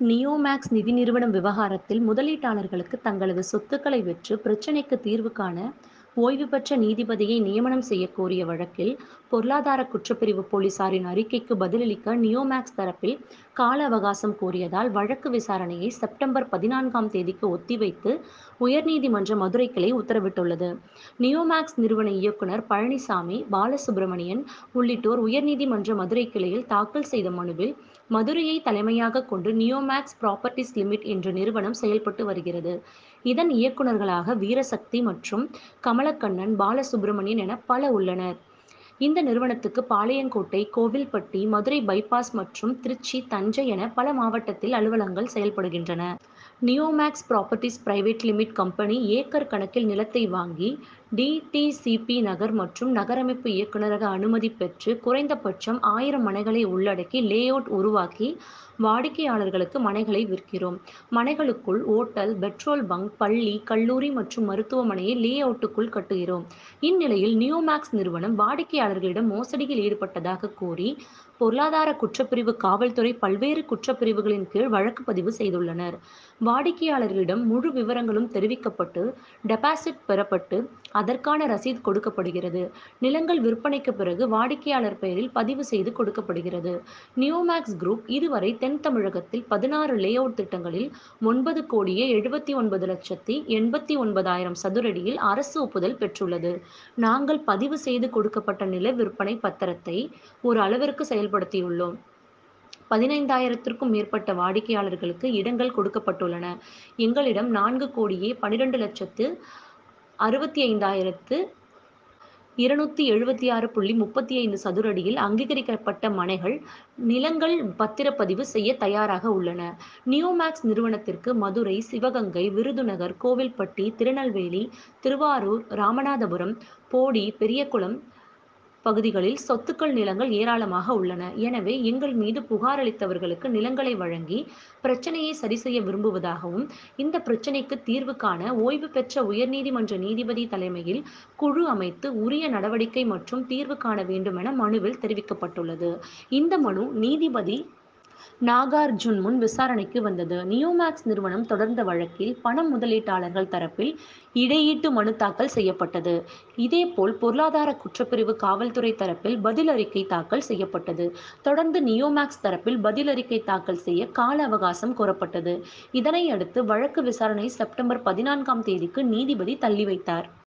நியோமேக்ஸ் நிதி நிறுவனம் விவகாரத்தில் முதலீட்டாளர்களுக்கு தங்களது சொத்துக்களை விற்று பிரச்னைக்கு தீர்வு காண ஓய்வு பெற்ற நீதிபதியை நியமனம் செய்யக் கோரிய வழக்கில் பொருளாதார குற்றப்பிரிவு போலீசாரின் அறிக்கைக்கு பதிலளிக்க நியோமேக்ஸ் தரப்பில் கால அவகாசம் கோரியதால் வழக்கு விசாரணையை செப்டம்பர் பதினான்காம் தேதிக்கு ஒத்திவைத்து உயர்நீதிமன்ற மதுரை கிளை உத்தரவிட்டுள்ளது. நியோமேக்ஸ் நிறுவன இயக்குனர் பழனிசாமி, பாலசுப்ரமணியன் உள்ளிட்டோர் உயர்நீதிமன்ற மதுரை கிளையில் தாக்கல் செய்த மனுவில், மதுரையை தலைமையாக கொண்டு நியோமேக்ஸ் புராப்பர்ட்டீஸ் லிமிட் என்ற நிறுவனம் செயல்பட்டு வருகிறது. இதன் இயக்குனர்களாக வீரசக்தி மற்றும் கமலக்கண்ணன், பாலசுப்ரமணியன் என பல உள்ளனர். இந்த நிறுவனத்துக்கு பாளையங்கோட்டை, கோவில்பட்டி, மதுரை பை-பாஸ் மற்றும் திருச்சி, தஞ்சை என பல மாவட்டத்தில் அலுவலகங்கள் செயல்படுகின்றன. Neomax properties private limit company acre கணக்கில் நிலத்தை வாங்கி, டி. டி. சி. பி. நகர் மற்றும் நகரமைப்பு இயக்குனரக அனுமதி பெற்று குறைந்தபட்சம் ஆயிரம் மனைகளை உள்ளடக்கி லே-அவுட் உருவாக்கி வாடிக்கையாளர்களுக்கு மனைகளை விற்கிறோம். மனைகளுக்குள் ஓட்டல், பெட்ரோல் பங்க், பள்ளி, கல்லூரி மற்றும் மருத்துவமனையை லே-அவுட்டுக்குள் கட்டுகிறோம். இந்நிலையில் நியோமேக்ஸ் நிறுவனம் வாடிக்கையாளர்களிடம் மோசடியில் ஈடுபட்டதாக கூறி பொருளாதார குற்றப்பிரிவு காவல்துறை பல்வேறு குற்றப்பிரிவுகளின் கீழ் வழக்கு பதிவு செய்துள்ளனர். வாடிக்கையாளர்களிடம் முழு விவரங்களும் தெரிவிக்கப்பட்டு டெபாசிட் பெறப்பட்டு அதற்கான ரசீது கொடுக்கப்படுகிறது. நிலங்கள் விற்பனைக்கு பிறகு வாடிக்கையாளர் பெயரில் பதிவு செய்து கொடுக்கப்படுகிறது. நியோமேக்ஸ் குரூப் இதுவரை தென் தமிழகத்தில் பதினாறு லே-அவுட் திட்டங்களில் ஒன்பது கோடியே எழுபத்து ஒன்பது லட்சத்து எண்பத்து ஒன்பதாயிரம் சதுரடியில் அரசு ஒப்புதல் பெற்றுள்ளது. நாங்கள் பதிவு செய்து கொடுக்கப்பட்ட நில விற்பனை பத்திரத்தை ஒரு அளவிற்கு செயல்படுத்தியுள்ளோம். பதினைந்தாயிரத்திற்கும் மேற்பட்ட வாடிக்கையாளர்களுக்கு இடங்கள் கொடுக்கப்பட்டுள்ளன. எங்களிடம் நான்கு கோடியே பன்னிரண்டு லட்சத்து அறுபத்தைந்தாயிரத்து இருநூற்று எழுபத்தாறு புள்ளி முப்பத்தைந்து சதுரடியில் அங்கீகரிக்கப்பட்ட மனைகள், நிலங்கள் பத்திரப்பதிவு செய்ய தயாராக உள்ளன. நியோமேக்ஸ் நிறுவனத்திற்கு மதுரை, சிவகங்கை, விருதுநகர், கோவில்பட்டி, திருநெல்வேலி, திருவாரூர், ராமநாதபுரம், போடி, பெரியகுளம் பகுதிகளில் சொத்துக்கள், நிலங்கள் ஏராளமாக உள்ளன. எனவே, எங்கள் மீது புகார் அளித்தவர்களுக்கு நிலங்களை வழங்கி பிரச்னையை சரி செய்ய விரும்புவதாகவும், இந்த பிரச்னைக்கு தீர்வு காண ஓய்வு பெற்ற உயர்நீதிமன்ற நீதிபதி தலைமையில் குழு அமைத்து உரிய நடவடிக்கை மற்றும் தீர்வு காண வேண்டுமென மனுவில் தெரிவிக்கப்பட்டுள்ளது. இந்த மனு நீதிபதி நாகார்ஜுன் முன் விசாரணைக்கு வந்தது. நியோமேக்ஸ் நிறுவனம் தொடர்ந்த வழக்கில் பண முதலீட்டாளர்கள் தரப்பில் இடையீட்டு மனு தாக்கல் செய்யப்பட்டது. இதேபோல் பொருளாதார குற்றப்பிரிவு காவல்துறை தரப்பில் பதில் அறிக்கை தாக்கல் செய்யப்பட்டது. தொடர்ந்து நியோமேக்ஸ் தரப்பில் பதில் அறிக்கை தாக்கல் செய்ய கால அவகாசம் கோரப்பட்டது. இதனையடுத்து வழக்கு விசாரணையை செப்டம்பர் பதினான்காம் தேதிக்கு நீதிபதி தள்ளி வைத்தார்.